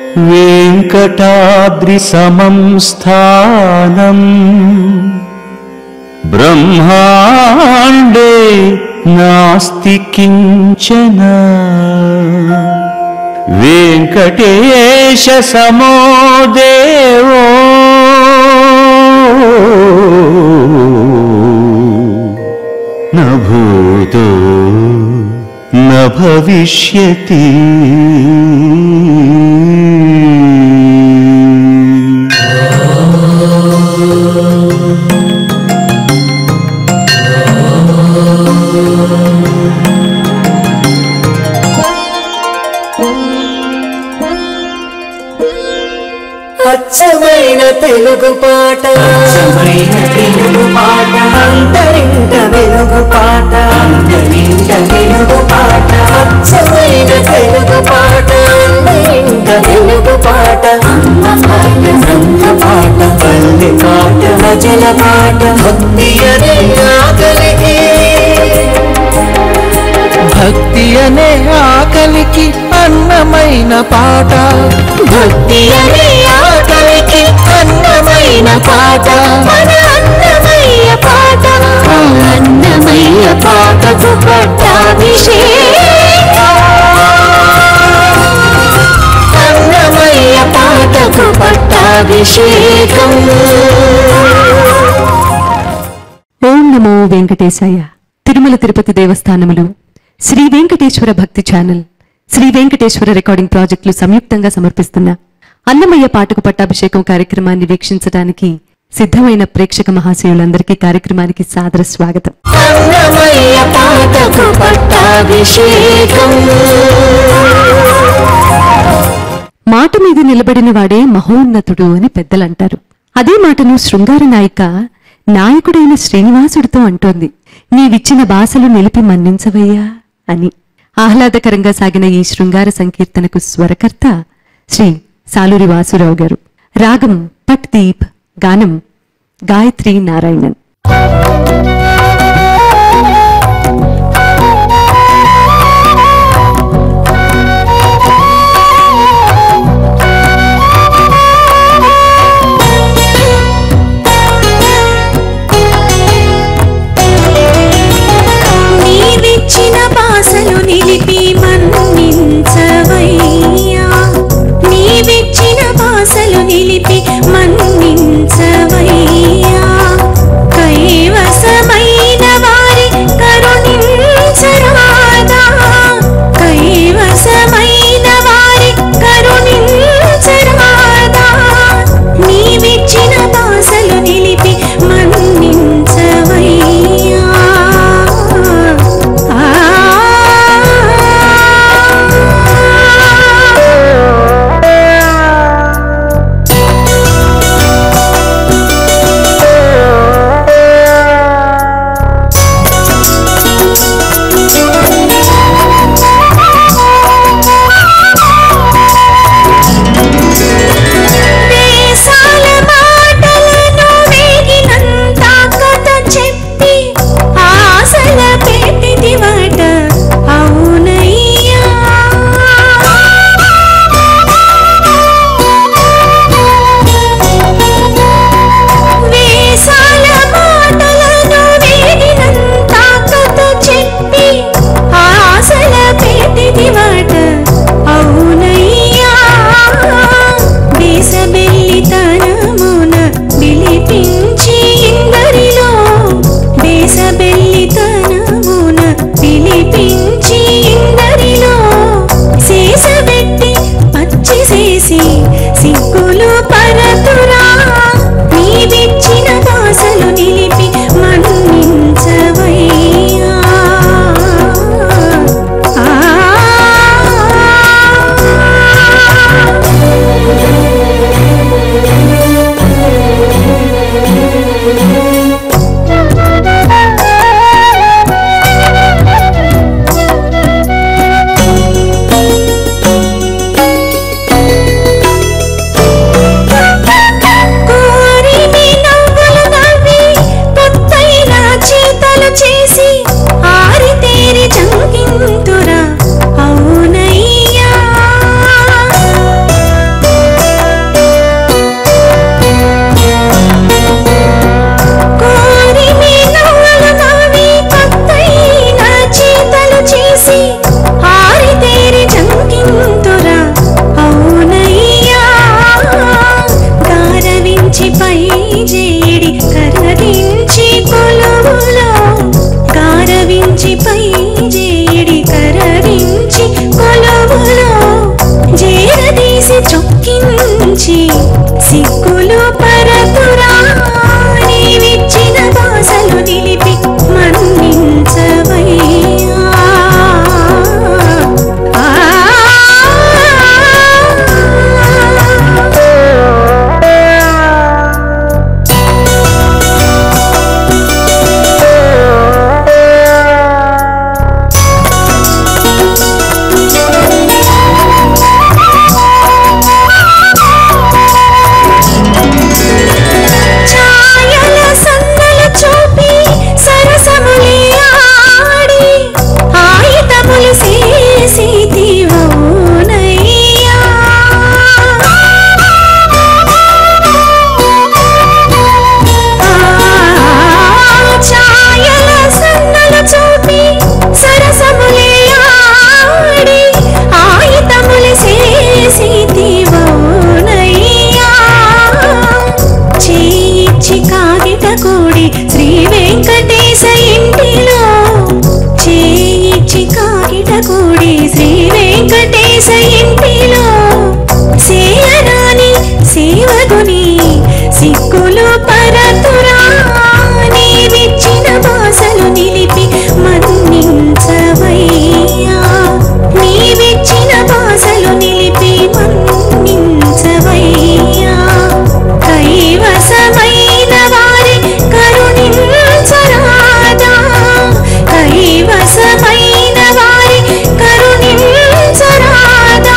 वेङ्कटाद्रिसमं स्थानम् ब्रह्माण्डे नास्ति किञ्चन वेङ्कटेशसमो देवो न भूतो न भविष्यति అచ్చమైన తెలుగు పాట అచ్చమైన తెలుగు పాట అంతరింట వెలుగు పాట అందరింట వెలుగు పాట అచ్చమైన తెలుగు పాట అంతరింట వెలుగు పాట అమ్మ పాట బ్రహ్మ పాట పల్లె పాట భజన పాట భక్తి అనే ఆకలికి భక్తి అనే ఆకలికి అన్నమైన పాట భక్తి అనే ఆకలికి అన్నమైన పాట మన అన్నమయ్య పాట ఆ అన్నమయ్య పాటకు పట్టాభిషేకం అన్నమయ్య పాటకు పట్టాభిషేకం ఓం నమో వెంకటేశాయ తిరుమల తిరుపతి దేవస్థానములు శ్రీ వెంకటేశ్వర భక్తి ఛానల్ శ్రీ వెంకటేశ్వర రికార్డింగ్ ప్రాజెక్టులు సంయుక్తంగా సమర్పిస్తున్న అన్నమయ్య పాటకు పట్టాభిషేకం కార్యక్రమాన్ని వీక్షించడానికి సిద్ధమైన ప్రేక్షక మహాశయులందరికీ కార్యక్రమానికి సాదర స్వాగతం అన్నమయ్య పాటకు పట్టాభిషేకం మాట మీద నిలబడిన వాడే మహోన్నతుడు అని పెద్దలంటారు అదే మాటను శృంగార నాయిక నాయకుడైన శ్రీనివాసుడితో అంటోంది నీవిచ్చిన బాసలు నిలిపి మన్నించవయ్యా అని ఆహ్లాదకరంగా సాగిన ఈ శృంగార సంకీర్తనకు స్వరకర్త శ్రీ సాలూరి వాసురావు గారు రాగం పట్ దీప్ గానం గాయత్రి నారాయణన్ నీవిచ్చిన బాసలు నిలిపి మన్నించవయ్యా నీవిచ్చిన బాసలు నిలిపి మన్నించవయ్యా కైవసమై దేశ ఇంటిలో సేయరాని సేవకుని సిక్కులు పరతురా నీవిచ్చిన బాసలు నిలిపి మన్నించవయ్యా నీవిచ్చిన బాసలు నిలిపి మన్నించవయ్యా కైవసమైన వారి కరుణించరాదా కైవసమైన వారి కరుణించరాదా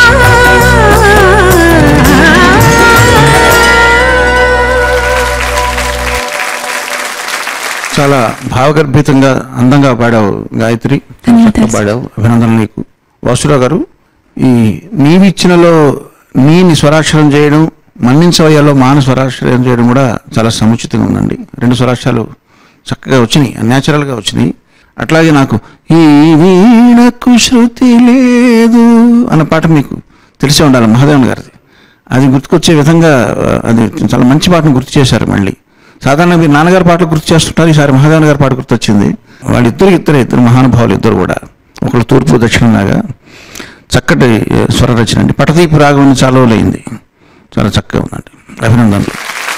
చాలా భావగర్భితంగా అందంగా పాడావు గాయత్రి చక్కగా పాడావు అభినందనలు నీకు వాసురావు గారు ఈ నీవిచ్చినలో నీని స్వరాక్షరం చేయడం మన్నించవయ్యాలో మాన స్వరాక్షరం చేయడం కూడా చాలా సముచితంగా ఉందండి రెండు స్వరాక్షరాలు చక్కగా వచ్చినాయి న్యాచురల్గా వచ్చినాయి అట్లాగే నాకు ఈ వీణకు శృతి లేదు అన్న పాట మీకు తెలిసే ఉండాలి మహాదేవన్ గారిది అది గుర్తుకొచ్చే విధంగా ఆ, అది చాలా మంచి పాటను గుర్తు చేశారు మళ్ళీ సాధారణంగా మీరు నాన్నగారి పాటలు గుర్తు చేస్తుంటారు ఈసారి మహాదేవన్ గారి పాట గుర్తొచ్చింది వాళ్ళిద్దరు ఇద్దరు ఇద్దరు మహానుభావులు ఇద్దరు కూడా ఒకళ్ళు తూర్పు దక్షిణలాగా చక్కటి ఆ, స్వర రచన అండి పటదీపు రాగం చాలా రోజులైంది చాలా చక్కగా ఉందండి అభినందనలు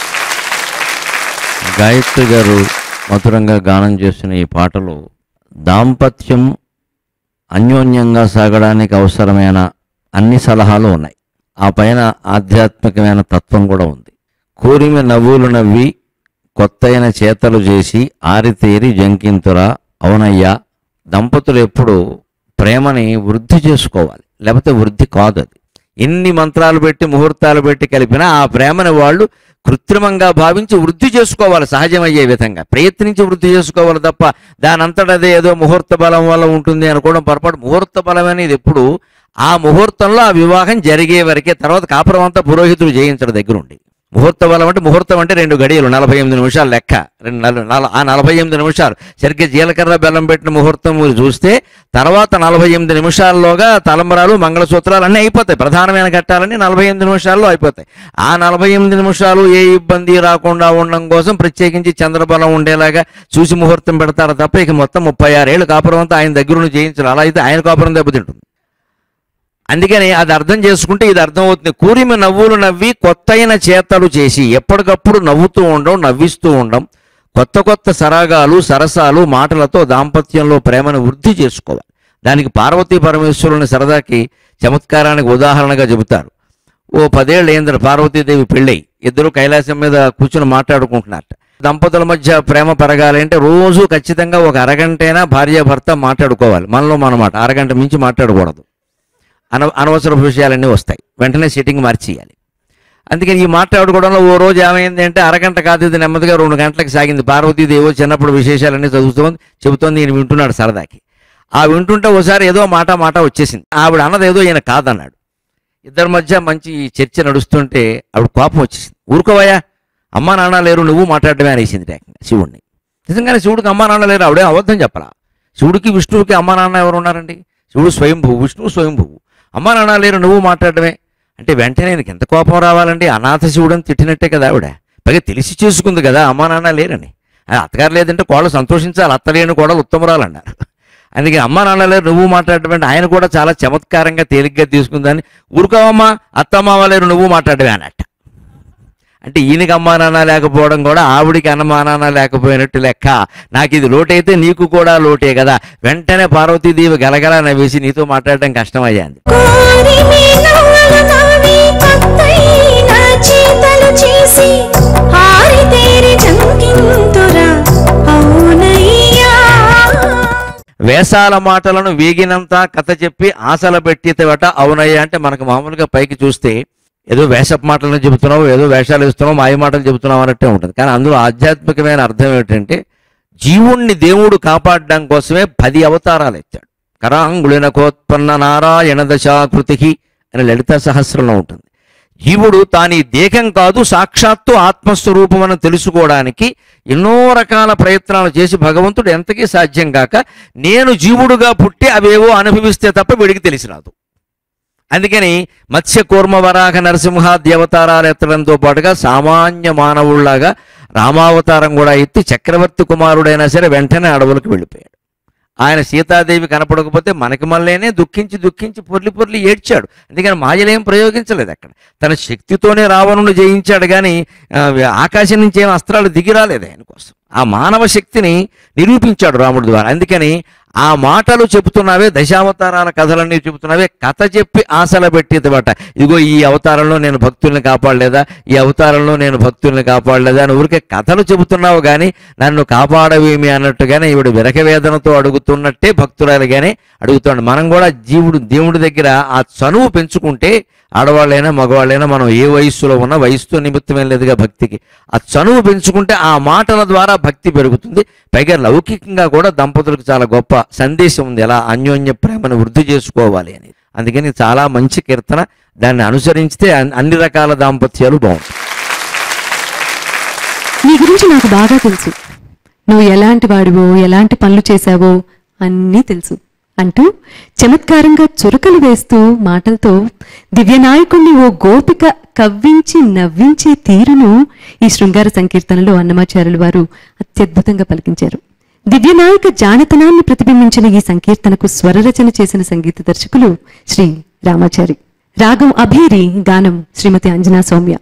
గాయత్రి గారు మధురంగా గానం చేస్తున్న ఈ పాటలో దాంపత్యం అన్యోన్యంగా సాగడానికి అవసరమైన అన్ని సలహాలు ఉన్నాయి ఆ పైన ఆధ్యాత్మికమైన తత్వం కూడా ఉంది కూరిమి నవ్వులు నవ్వి కొత్తైన చేతలు చేసి ఆరితేరి జంకింతురా అవునయ్యా దంపతులు ఎప్పుడు ప్రేమని వృద్ధి చేసుకోవాలి లేకపోతే వృద్ధి కాదు అది ఎన్ని మంత్రాలు పెట్టి ముహూర్తాలు పెట్టి కలిపినా ఆ ప్రేమని వాళ్ళు కృత్రిమంగా భావించి వృద్ధి చేసుకోవాలి సహజమయ్యే విధంగా ప్రయత్నించి వృద్ధి చేసుకోవాలి తప్ప దాని అంతటదే ఏదో ముహూర్త బలం వల్ల ఉంటుంది అనుకోవడం పొరపాటు ముహూర్త బలం అనేది ఎప్పుడు ఆ ముహూర్తంలో ఆ వివాహం జరిగే వరకే తర్వాత కాపురం అంతా పురోహితుడు చేయించడం దగ్గరుండి ముహూర్త బలం అంటే ముహూర్తం అంటే రెండు గడియలు నలభై ఎనిమిది నిమిషాలు లెక్క రెండు నల- నల- ఆ నలభై ఎనిమిది నిమిషాలు సరిగ్గా జీలకర్ర బెల్లం పెట్టిన ముహూర్తం మీరు చూస్తే తర్వాత నలభై ఎనిమిది నిమిషాల్లోగా తలంబరాలు మంగళసూత్రాలు అన్నీ అయిపోతాయి ప్రధానమైన ఘట్టాలన్నీ నలభై ఎనిమిది నిమిషాల్లో అయిపోతాయి ఆ నలభై ఎనిమిది నిమిషాలు ఏ ఇబ్బంది రాకుండా ఉండడం కోసం ప్రత్యేకించి చంద్రబలం ఉండేలాగా చూసి ముహూర్తం పెడతారు తప్ప ఇక మొత్తం ముప్పై ఆరేళ్ళు కాపురం అంతా ఆయన దగ్గర నుంచి చేయించాలి అలా అయితే ఆయన కాపురం దెబ్బతింటుంది అందుకని అది అర్థం చేసుకుంటే ఇది అర్థమవుతుంది కూరిమి నవ్వులు నవ్వి కొత్తైన చేతలు చేసి ఎప్పటికప్పుడు నవ్వుతూ ఉండడం నవ్విస్తూ ఉండడం కొత్త కొత్త సరాగాలు సరసాలు మాటలతో దాంపత్యంలో ప్రేమను వృద్ధి చేసుకోవాలి దానికి పార్వతీ పరమేశ్వరుని సరదాకి చమత్కారానికి ఉదాహరణగా చెబుతారు ఓ పదేళ్ళు ఏంద్ర పార్వతీదేవి పెళ్ళై ఇద్దరు కైలాసం మీద కూర్చుని మాట్లాడుకుంటున్నారట దంపతుల మధ్య ప్రేమ పెరగాలి అంటే రోజు ఖచ్చితంగా ఒక అరగంటైనా భార్యాభర్త మాట్లాడుకోవాలి మనలో మనమాట అరగంట మించి మాట్లాడకూడదు అన అనవసర విషయాలన్నీ వస్తాయి వెంటనే సిట్టింగ్ మార్చేయాలి అందుకని ఈ మాట్లాడుకోవడంలో ఓ రోజు ఏమైంది అంటే అరగంట కాదు ఇది నెమ్మదిగా రెండు గంటలకు సాగింది పార్వతీదేవో చిన్నప్పుడు విశేషాలన్నీ చదువుతోంది చెబుతోంది ఈయన వింటున్నాడు సరదాకి ఆ వింటుంటే ఒకసారి ఏదో మాట మాట వచ్చేసింది ఆవిడ అన్నది ఏదో ఈయన కాదన్నాడు ఇద్దరి మధ్య మంచి చర్చ నడుస్తుంటే ఆవిడ కోపం వచ్చేసింది ఊరుకోవయ్యా అమ్మా నాన్న లేరు నువ్వు మాట్లాడటమే అనేసింది ఏకంగా శివుణ్ణి నిజంగానే శివుడికి అమ్మా నాన్న లేరు ఆవిడే అబద్ధం చెప్పరా శివుడికి విష్ణువుకి అమ్మా నాన్న ఎవరు ఉన్నారండి శివుడు స్వయంభువు విష్ణువు స్వయంభువు అమ్మా నాన్న లేరు నువ్వు మాట్లాడటమే అంటే వెంటనే నీకు ఎంత కోపం రావాలండి అనాథ శివుడని తిట్టినట్టే కదా ఆవిడ పైగా తెలిసి చేసుకుంది కదా అమ్మా నాన్న లేరని అది అత్తగారు లేదంటే కోడలు సంతోషించాలి అత్త లేని కోడలు ఉత్తమరాలన్నారు అందుకే అమ్మా నాన్న లేరు నువ్వు మాట్లాడటం అంటే ఆయన కూడా చాలా చమత్కారంగా తేలిగ్గా తీసుకుందని ఊరుకోవమ్మా అత్తమ్మ లేరు నువ్వు మాట్లాడమే అన్నట్ట అంటే ఈయనకి అమ్మా నాన్న లేకపోవడం కూడా ఆవిడికి అన్నమా నాన్న లేకపోయినట్టు లెక్క నాకు ఇది లోటైతే నీకు కూడా లోటే కదా వెంటనే పార్వతీదేవి గలగల నవ్వేసి నీతో మాట్లాడడం కష్టమయ్యాంది కోరిమి నవ్వులు నవ్వి కొత్తైన చేతలు చేసి ఆరితేరి జంకింతురా అవునయ్యా వేసాల మాటలను వేగినంత కథ చెప్పి ఆశల పెట్టితేవట అవునయ్యా అంటే మనకు మామూలుగా పైకి చూస్తే ఏదో వేషపు మాటలను చెబుతున్నావు ఏదో వేషాలు ఇస్తున్నావు మాయ మాటలు చెబుతున్నావు అన్నట్టే ఉంటుంది కానీ అందులో ఆధ్యాత్మికమైన అర్థం ఏమిటంటే జీవుణ్ణి దేవుడు కాపాడడం కోసమే పది అవతారాలు ఎత్తాడు కరాంగుళినకోత్పన్న నారాయణ దశాకృతి అని లలిత సహస్రంలో ఉంటుంది జీవుడు తాని దేహం కాదు సాక్షాత్తు ఆత్మస్వరూపం అని తెలుసుకోవడానికి ఎన్నో రకాల ప్రయత్నాలు చేసి భగవంతుడు ఎంతకీ సాధ్యం కాక నేను జీవుడుగా పుట్టి అవేవో అనుభవిస్తే తప్ప వీడికి తెలిసి రాదు అందుకని మత్స్య కూర్మ వరాహ నరసింహ దేవతారాలు ఎత్తడంతో పాటుగా సామాన్య మానవుళ్లాగా రామావతారం కూడా ఎత్తి చక్రవర్తి కుమారుడైనా సరే వెంటనే అడవులకు వెళ్ళిపోయాడు ఆయన సీతాదేవి కనపడకపోతే మనకి మళ్ళీనే దుఃఖించి దుఃఖించి పొర్లి పొర్లి ఏడ్చాడు అందుకని మాయలేం ప్రయోగించలేదు అక్కడ తన శక్తితోనే రావణుని జయించాడు కానీ ఆ, ఆకాశం నుంచి ఏం అస్త్రాలు దిగి రాలేదు ఆయన కోసం ఆ మానవ శక్తిని నిరూపించాడు రాముడి ద్వారా అందుకని ఆ మాటలు చెబుతున్నావే దశావతారాల కథలన్నీ చెబుతున్నావే కథ చెప్పి ఆశలు పెట్టేదన్నమాట ఇదిగో ఈ అవతారంలో నేను భక్తుల్ని కాపాడలేదా ఈ అవతారంలో నేను భక్తుల్ని కాపాడలేదా అని ఊరికే కథలు చెబుతున్నావు కానీ నన్ను కాపాడవేమి అన్నట్టుగానే ఈవిడ విరక వేదనతో అడుగుతున్నట్టే భక్తురాలు కానీ అడుగుతాడు మనం కూడా జీవుడు దేవుడి దగ్గర ఆ చనువు పెంచుకుంటే ఆడవాళ్ళైనా మగవాళ్ళైనా మనం ఏ వయస్సులో ఉన్నా వయస్సుతో నిమిత్తం ఏం లేదుగా భక్తికి ఆ చనువు పెంచుకుంటే ఆ మాటల ద్వారా భక్తి పెరుగుతుంది పైగా లౌకికంగా కూడా దంపతులకు చాలా గొప్ప సందేశం ఉంది ఎలా అన్యోన్య ప్రేమను వృద్ధి చేసుకోవాలి అని అందుకని చాలా మంచి కీర్తన దాన్ని అనుసరించితే అన్- అన్ని రకాల దాంపత్యాలు బాగుంటాయి నీ గురించి నాకు బాగా తెలుసు నువ్వు ఎలాంటి వాడివో ఎలాంటి పనులు చేశావో అన్నీ తెలుసు అంటూ చమత్కారంగా చురకలు వేస్తూ మాటలతో దివ్యనాయకుణ్ణి ఓ గోపిక కవ్వించి నవ్వించే తీరును ఈ శృంగార సంకీర్తనలో అన్నమాచార్యులు వారు అత్యద్భుతంగా పలికించారు దివ్యనాయక జానతనాన్ని ప్రతిబింబించిన ఈ సంకీర్తనకు స్వరరచన చేసిన సంగీత దర్శకులు శ్రీ రామాచారి రాగం అభేరి గానం శ్రీమతి అంజనా సౌమ్య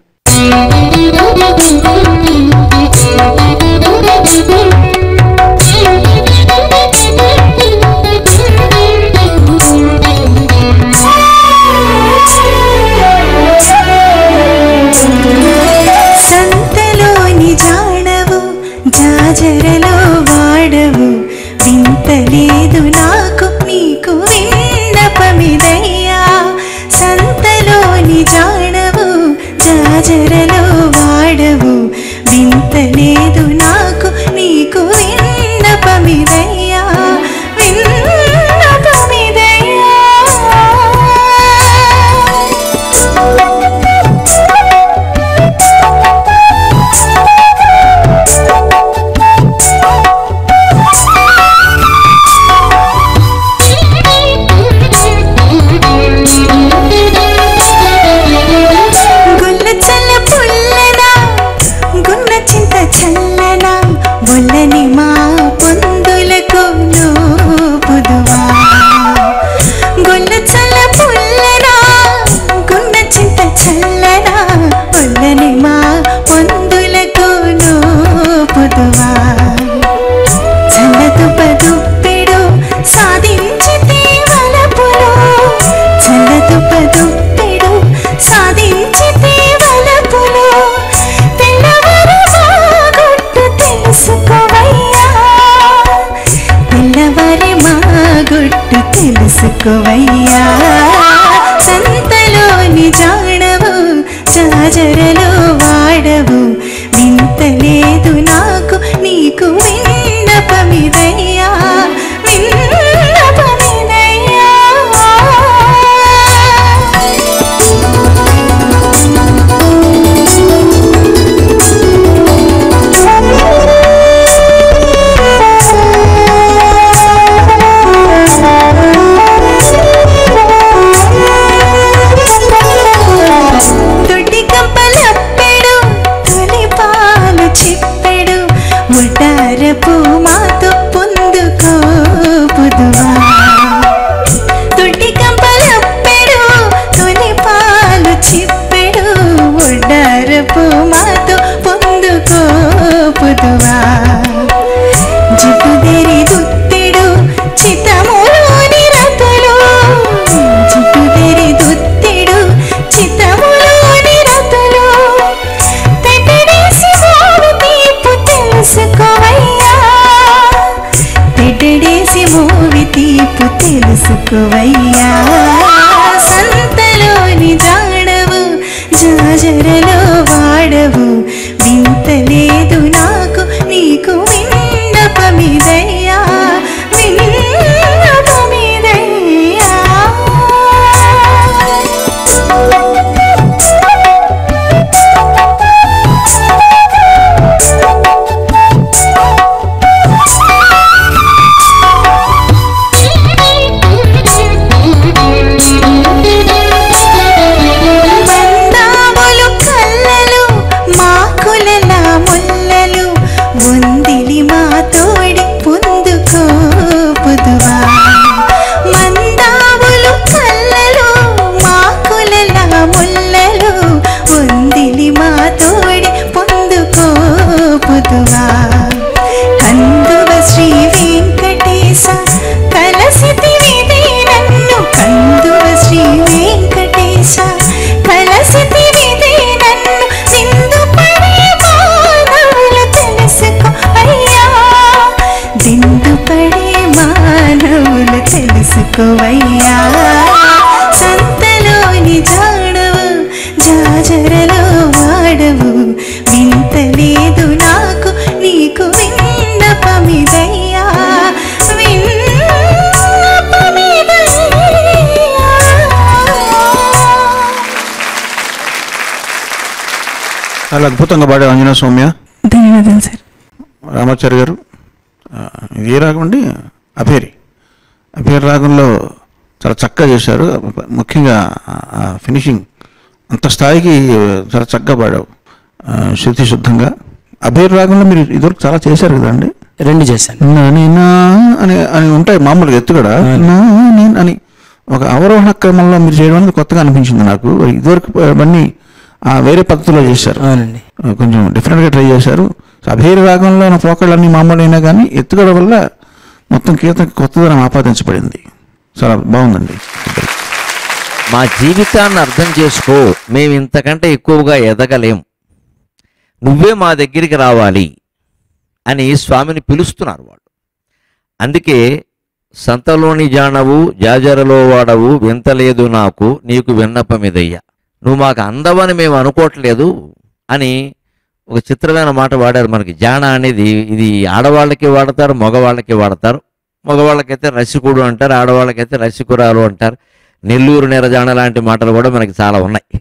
సంతలోని జాడవు జాజరలో వాడవు వింతలేదు నాకు నీకు విన్నపమిదయ్యా సంతలోని జాడవు జాజరలో వాడవు వింతలేదు నాకు నీకు విన్నపమిదయ్యా గుల్ల చల్ల పుల్లనా గున్న చింత చల్లనా బొల్లని మా పొందులకు లోపుదువా గుల్ల చల్ల పుల్లనా గున్న చింత చల్లనా బొల్లని మా పొందులకు లోపుదువా చల్లదు పదుప్పెడు సాధించితే వలపులో చల్లదు పదుప్పెడు సాధించితే వలపులో తెల్లవారు మాగొట్టు తెలుసుకోవయ్యా తెల్లవారి మాగొట్టు తెలుసుకోవయ్యా సంతలోని జాడవు జాజరలో వాడవు వింతలేదు నాకు నీకు విన్నపమిదయ్యా విన్నపమిదయ్యా దొడ్డి కంపలప్పెడు తొలి పాలు చిప్పెడు ముటారపు మాతో పొందుకో పుదువా దొడ్డి కంపలప్పెడు తొలి పాలు చిప్పెడు ముటారపు మాతో పొందుకో పుదువా జిటుదేరి దుత్తెడు చిత్తములోని రతులు జిటుదేరి దుత్తెడు చిత్తములోని రతులు తెట్టడేసి మోవి తీపు తెలుసుకోవయ్యా తెట్టడేసి మోవి తీపు తెలుసుకోవయ్యా సంతలోని జాడవు జాజరలో వాడవు వింతలేదు నాకు నీకు విన్నపమిదయ్యా విన్నపమిదయ్యా బంధాములు కల జాజరలో వాడవు వింతలేదు నాకు నీకు విన్నపమిదయ్యా విన్నపమిదయ్యా చాలా అద్భుతంగా పాడావు అంజనా సౌమ్య ధన్యవాదాలు సార్ రామాచారి గారు ఆ, ఇది ఏ రాగం అండి అభేరి అభేరి రాగంలో చాలా చక్కగా చేశారు ముఖ్యంగా ఆ ఫినిషింగ్ అంత స్థాయికి చాలా చక్కగా పాడావు ఆ, శృతి శుద్ధంగా అభేరి రాగంలో మీరు ఇదివరకు చాలా చేశారు కదండి రెండు చేశాను నా ని నా అని అని ఉంటాయి మామూలుగా ఎత్తుగడ నా ని అని ఒక అవరోహణ క్రమంలో మీరు చేయడం అనేది కొత్తగా అనిపించింది నాకు ఇదివరకు అవన్నీ ఆ, వేరే పద్ధతిలో చేశారు అవునండి ఆ, కొంచెం డిఫరెంట్గా ట్రై చేశారు సో అభేరి రాగంలో ఉన్న పోకళ్ళన్నీ మామూలు అయినా కానీ ఎత్తుగడ వల్ల మొత్తం కీర్తన కొత్తదనం ఆపాదించబడింది చాలా బాగుందండి మా జీవితాన్ని అర్థం చేసుకో మేము ఇంతకంటే ఎక్కువగా ఎదగలేం నువ్వే మా దగ్గరికి రావాలి అని స్వామిని పిలుస్తున్నారు వాళ్ళు అందుకే సంతలోని జానవు జాజరలో వాడవు వింతలేదు నాకు నీకు విన్నపమిదయ్యా నువ్వు మాకు అందవని మేము అనుకోవట్లేదు అని ఒక చిత్రమైన మాట వాడారు మనకి జాన అనేది ఇది ఆడవాళ్ళకి వాడతారు మగవాళ్ళకి వాడతారు మగవాళ్ళకైతే రసికుడు అంటారు ఆడవాళ్ళకైతే రసికురాలు అంటారు నెల్లూరు నిరజాన లాంటి మాటలు కూడా మనకి చాలా ఉన్నాయి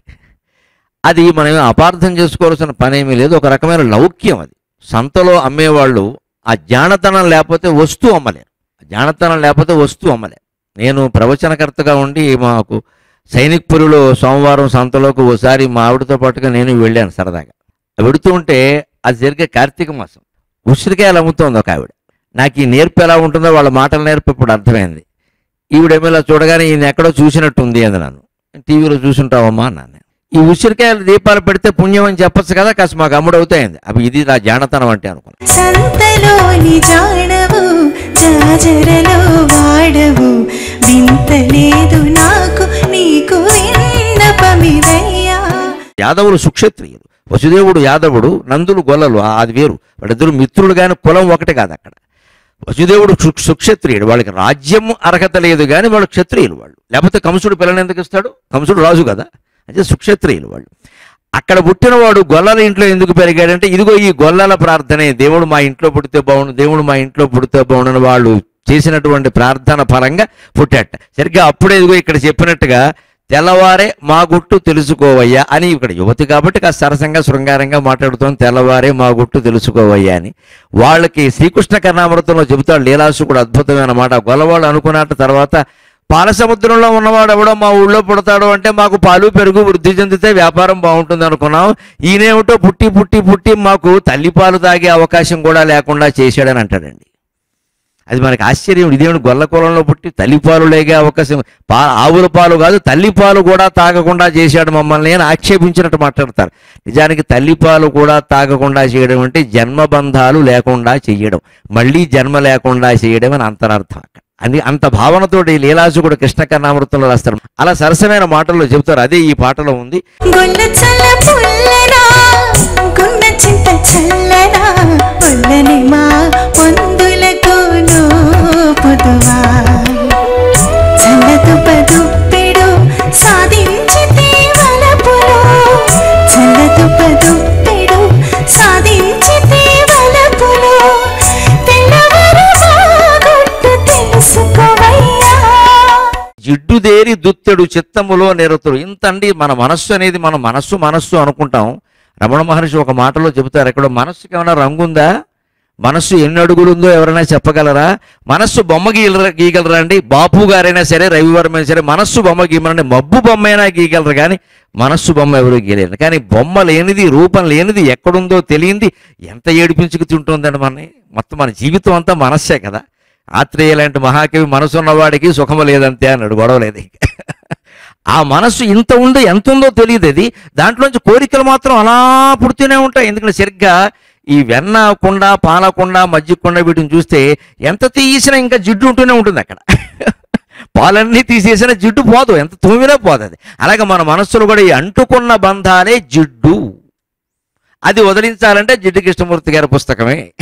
అది మనం అపార్థం చేసుకోవాల్సిన పని ఏమీ లేదు ఒక రకమైన లౌక్యం అది సంతలో అమ్మేవాళ్ళు ఆ జానతనం లేకపోతే వస్తువు అమ్మలేరు ఆ జానతనం లేకపోతే వస్తువు అమ్మలేరు నేను ప్రవచనకర్తగా ఉండి మాకు సైనిక్పురిలో సోమవారం సంతలోకి ఓసారి మా ఆవిడతో పాటుగా నేను వెళ్ళాను సరదాగా వెడుతూ ఉంటే అది జరిగే కార్తీక మాసం ఉసిరికాయలు అమ్ముతోంది ఒక ఆవిడ నాకు ఈ నేర్పు ఎలా ఉంటుందో వాళ్ళ మాటల నేర్పు ఇప్పుడు అర్థమైంది ఈవిడేమో ఇలా చూడగానే ఈయన ఎక్కడో చూసినట్టుంది అని నన్ను టీవీలో చూసుంటావమ్మా అన్నాను నేను. ఈ ఉసిరికాయలు దీపాలు పెడితే పుణ్యం అని చెప్పొచ్చు కదా కాస్త మాకు అమ్ముడు అవుతాయింది అవి ఇది నా జానతనం అంటే అనుకున్నాను సంతలోని జాడవు జాజరలో వాడవు వింతలేదు నాకు నీకు విన్నపమిదయ్యా యాదవులు సుక్షత్రియులు వసుదేవుడు యాదవుడు నందులు గొల్లలు ఆ- అది వేరు వాళ్ళిద్దరు మిత్రులు కానీ కులం ఒకటి కాదు అక్కడ వసుదేవుడు సు- సుక్షత్రియుడు వాళ్ళకి రాజ్యం అర్హత లేదు కానీ వాళ్ళు క్షత్రియులు వాళ్ళు లేకపోతే కంసుడు పిల్లని ఎందుకు ఇస్తాడు కంసుడు రాజు కదా అంటే సుక్షత్రియులు వాళ్ళు అక్కడ పుట్టినవాడు గొల్లల ఇంట్లో ఎందుకు పెరిగాడంటే ఇదిగో ఈ గొల్లల ప్రార్థనే దేవుడు మా ఇంట్లో పుడితే బాగుండు దేవుడు మా ఇంట్లో పుడితే బాగుండని వాళ్ళు చేసినటువంటి ప్రార్థన ఫలంగా పుట్టాట సరిగ్గా అప్పుడే ఇదిగో ఇక్కడ చెప్పినట్టుగా తెల్లవారే మా గుట్టు తెలుసుకోవయ్యా అని ఇక్కడ యువతి కాబట్టి కాస్త సరసంగా శృంగారంగా మాట్లాడుతోంది తెల్లవారే మా గుట్టు తెలుసుకోవయ్యా అని వాళ్ళకి శ్రీకృష్ణ కర్ణామృతంలో చెబుతాడు లీలాసు కూడా అద్భుతమైన మాట గొల్లవాళ్ళు అనుకున్నట్టు తర్వాత పాల సముద్రంలో ఉన్నవాడు ఎవడో మా ఊళ్ళో పుడతాడు అంటే మాకు పాలు పెరుగు వృద్ధి చెందితే వ్యాపారం బాగుంటుంది అనుకున్నాం ఈయనేమిటో పుట్టి పుట్టి పుట్టి మాకు తల్లిపాలు తాగే అవకాశం కూడా లేకుండా చేశాడని అంటాడండి అది మనకి ఆశ్చర్యం ఇదేమిటి గొల్ల కులంలో పుట్టి తల్లిపాలు లేగే అవకాశం పా ఆవుల పాలు కాదు తల్లిపాలు కూడా తాగకుండా చేశాడు మమ్మల్ని అని ఆక్షేపించినట్టు మాట్లాడతారు నిజానికి తల్లిపాలు కూడా తాగకుండా చేయడం అంటే జన్మబంధాలు లేకుండా చేయడం మళ్ళీ జన్మ లేకుండా చేయడం అని అంతరార్థం అక్కడ అని అంత భావనతోటి లీలాసుకుడు కృష్ణ కర్ణామృతంలో రాస్తారు అలా సరసమైన మాటల్లో చెబుతారు అదే ఈ పాటలో ఉంది గుండె చల్ల పుల్లనా గుండె చింత చల్లనా ఒల్లని మా పొందులకు పొదువా చల్లదు పదుప్పెడు సాధించితే వలపులో చల్లదు పదుప్పెడు సాధించితే వలపులో తెల్లవారు సాగొట్టు తెలుసుకోవయ్యా జిడ్డుదేరి దుత్తెడు చిత్తములో నిరతుడు ఇంత అండి మన మనస్సు అనేది మన మనస్సు మనస్సు అనుకుంటాం రమణ మహర్షి ఒక మాటలో చెబుతారు ఇక్కడ మనస్సుకి ఏమైనా రంగుందా మనస్సు ఎన్ని అడుగులుందో ఎవరైనా చెప్పగలరా మనస్సు బొమ్మ గీయగలరా గీయగలరా అండి బాపు గారైనా సరే రవివర్మ అయినా సరే మనస్సు బొమ్మ గీయమనండి మబ్బు బొమ్మ అయినా గీయగలరు కానీ మనస్సు బొమ్మ ఎవరు గీయలేరు కానీ బొమ్మ లేనిది రూపం లేనిది ఎక్కడుందో తెలియంది ఎంత ఏడిపించుకు తింటుందండి మనని మొత్తం మన జీవితం అంతా మనస్సే కదా ఆత్రేయ లాంటి మహాకవి మనసు ఉన్నవాడికి సుఖము లేదంతే అన్నాడు గొడవ లేదు ఇక. ఆ మనస్సు ఇంత ఉందో ఎంత ఉందో తెలియదు అది దాంట్లోంచి కోరికలు మాత్రం అలా పుడుతూనే ఉంటాయి ఎందుకంటే సరిగ్గా ఈ వెన్న కుండ పాల కుండ మజ్జిగ కుండ వీటిని చూస్తే ఎంత తీసినా ఇంకా జిడ్డు ఉంటూనే ఉంటుంది అక్కడ పాలన్నీ తీసేసిన జిడ్డు పోదు ఎంత తోమినా పోదు అది అలాగే మన మనస్సులో కూడా ఈ అంటుకున్న బంధాలే జిడ్డు అది వదిలించాలంటే జిడ్డు కృష్ణమూర్తి గారి పుస్తకమే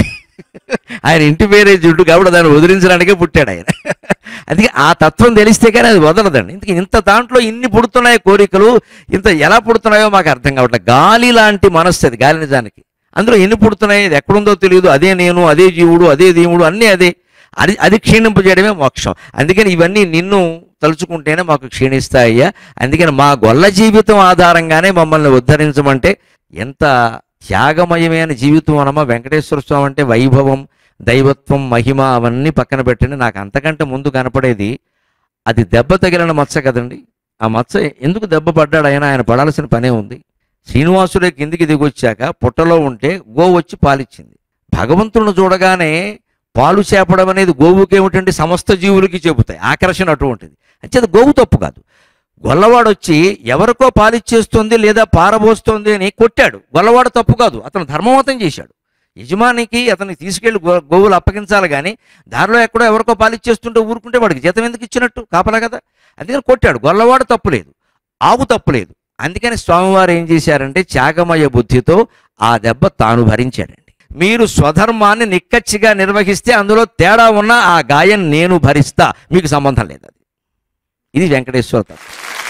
ఆయన ఇంటి పేరే జుట్టు కాబట్టి దాన్ని వదిలించడానికే పుట్టాడు ఆయన అందుకే ఆ తత్వం తెలిస్తే కానీ అది వదలదండి ఇంతకీ ఇంత దాంట్లో ఇన్ని పుడుతున్నాయి కోరికలు ఇంత ఎలా పుడుతున్నాయో మాకు అర్థం కావట్లేదు గాలి లాంటి మనస్సు అది గాలి నిజానికి అందులో ఎన్ని పుడుతున్నాయి ఇది ఎక్కడుందో తెలియదు అదే నేను అదే జీవుడు అదే దేవుడు అన్నీ అదే అది అది క్షీణింపజేయడమే మోక్షం అందుకని ఇవన్నీ నిన్ను తలుచుకుంటేనే మాకు క్షీణిస్తాయ్యా అందుకని మా గొల్ల జీవితం ఆధారంగానే మమ్మల్ని ఉద్ధరించమంటే ఎంత త్యాగమయమైన జీవితం అనమా వెంకటేశ్వర స్వామి అంటే వైభవం దైవత్వం మహిమ అవన్నీ పక్కన పెట్టండి నాకు అంతకంటే ముందు కనపడేది అది దెబ్బ తగిలిన మచ్చ కదండి ఆ మచ్చ ఎందుకు దెబ్బ పడ్డాడు ఆయన ఆయన పడాల్సిన పనే ఉంది శ్రీనివాసుడే కిందికి దిగొచ్చాక పుట్టలో ఉంటే గోవు వచ్చి పాలిచ్చింది భగవంతుడిని చూడగానే పాలు చేపడం అనేది గోవుకి ఏమిటంటే సమస్త జీవులకి చెబుతాయి ఆకర్షణ అటువంటిది అంచేది గోవు తప్పు కాదు గొల్లవాడు వచ్చి ఎవరికో పాలిచ్చేస్తుంది లేదా పారబోస్తుంది అని కొట్టాడు గొల్లవాడు తప్పు కాదు అతను ధర్మమతం చేశాడు యజమానికి అతనికి తీసుకెళ్లి గో- గోవులు అప్పగించాలి కానీ దారిలో ఎక్కడో ఎవరికో పాలిచ్చేస్తుంటే ఊరుకుంటే వాడికి జీతం ఎందుకు ఇచ్చినట్టు కాపలా కదా అందుకని కొట్టాడు గొల్లవాడు తప్పులేదు ఆవు తప్పులేదు అందుకని స్వామివారు ఏం చేశారంటే త్యాగమయ బుద్ధితో ఆ దెబ్బ తాను భరించాడండి మీరు స్వధర్మాన్ని నిక్కచ్చిగా నిర్వహిస్తే అందులో తేడా ఉన్న ఆ గాయం నేను భరిస్తా మీకు సంబంధం లేదు అది ఇది వెంకటేశ్వర తత్వం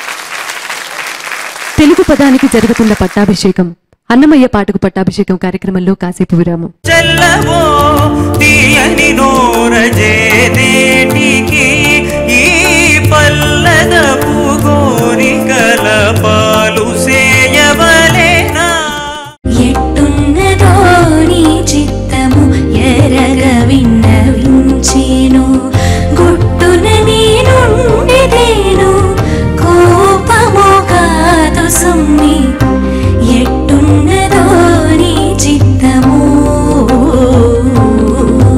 తెలుగు పదానికి జరుగుతున్న పట్టాభిషేకం అన్నమయ్య పాటకు పట్టాభిషేకం కార్యక్రమంలో కాసేపు విరామం చల్లవో తీయని నోరజేటికి ఈ పల్లద పూగోరికల పాలు సేయవలేనా ఎట్టున్నదో నీ చిత్తము ఎరగ విన్నవించేను గుట్టున నేనుండిదేను కోపము కాదు సుమ్మి ఎట్టున్నదో నీ చిత్తము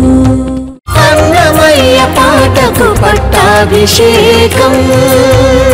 అన్నమయ్య పాటకు పట్టాభిషేకం